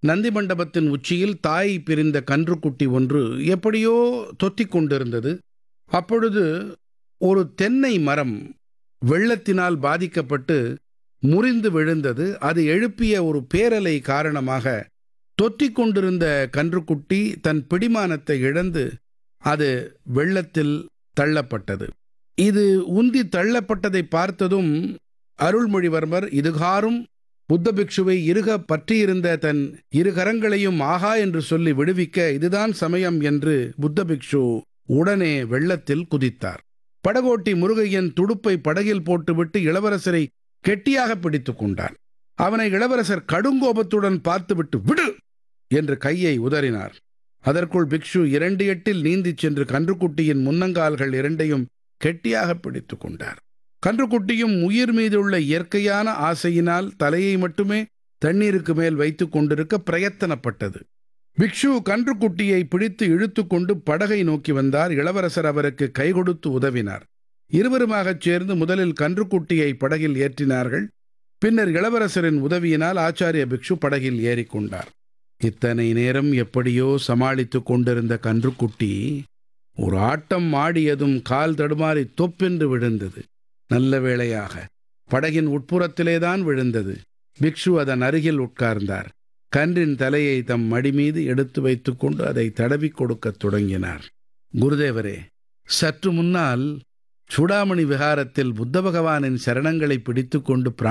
நந்தி மண்டபத்தின் உச்சியில் தாய் பிரிந்த கன்றுக்குட்டி ஒன்று எப்படியோ தொத்திக் கொண்டிருந்தது அப்பொழுது ஒரு தென்னை மரம் வெள்ளத்தினால் பாதிக்கப்பட்டு முறிந்து விழுந்தது அது எழுப்பிய ஒரு பேரலை காரணமாக தொத்திக் கொண்டிருந்த கன்றுக்குட்டி தன் பிடிமானத்தை இழந்து அது வெள்ளத்தில் தள்ளப்பட்டது இது உந்தி தள்ளப்பட்டதை பார்த்ததும் அருள்மொழிவர்மர் இதுகாரும் புத்த பிக்ஷுவை இறுக பற்றியிருந்த தன் இரு கரங்களையும் ஆகா என்று சொல்லி விடுவிக்க இதுதான் சமயம் என்று புத்த பிக்ஷு உடனே வெள்ளத்தில் குதித்தார் படகோட்டி முருகையன் துடுப்பை படகில் போட்டுவிட்டு இளவரசரை கெட்டியாக பிடித்துக் கொண்டான் அவனை இளவரசர் கடுங்கோபத்துடன் பார்த்துவிட்டு விடு என்று கையை உதறினார் அதற்குள் பிக்ஷு இரண்டு எட்டில் நீந்திச் சென்று கன்றுக்குட்டியின் முன்னங்கால்கள் இரண்டையும் கெட்டியாக பிடித்துக் கொண்டார் கன்றுக்குட்டியும் உயிர் மீதுள்ள இயற்கையான ஆசையினால் தலையை மட்டுமே தண்ணீருக்கு மேல் வைத்துக் கொண்டிருக்க பிரயத்தனப்பட்டது பிக்ஷு கன்றுக்குட்டியை பிடித்து இழுத்துக்கொண்டு படகை நோக்கி வந்தார் இளவரசர் அவருக்கு கை கொடுத்து உதவினார் இருவருமாகச் சேர்ந்து முதலில் கன்றுக்குட்டியை படகில் ஏற்றினார்கள் பின்னர் இளவரசரின் உதவியினால் ஆச்சாரிய பிக்ஷு படகில் ஏறிக்கொண்டார் இத்தனை நேரம் எப்படியோ சமாளித்துக் கொண்டிருந்த கன்றுக்குட்டி ஒரு ஆட்டம் ஆடியதும் கால் தடுமாறி தொப்பென்று விழுந்தது நல்ல வேளையாக படகின் உட்புறத்திலேதான் விழுந்தது பிக்ஷு அதன் அருகில் உட்கார்ந்தார் கன்றின் தலையை தம் மடி மீது எடுத்து வைத்துக்கொண்டு அதை தடவி கொடுக்கத் தொடங்கினார் குருதேவரே சற்று முன்னால் சூடாமணி விகாரத்தில் புத்த பகவானின் சரணங்களை பிடித்துக்கொண்டு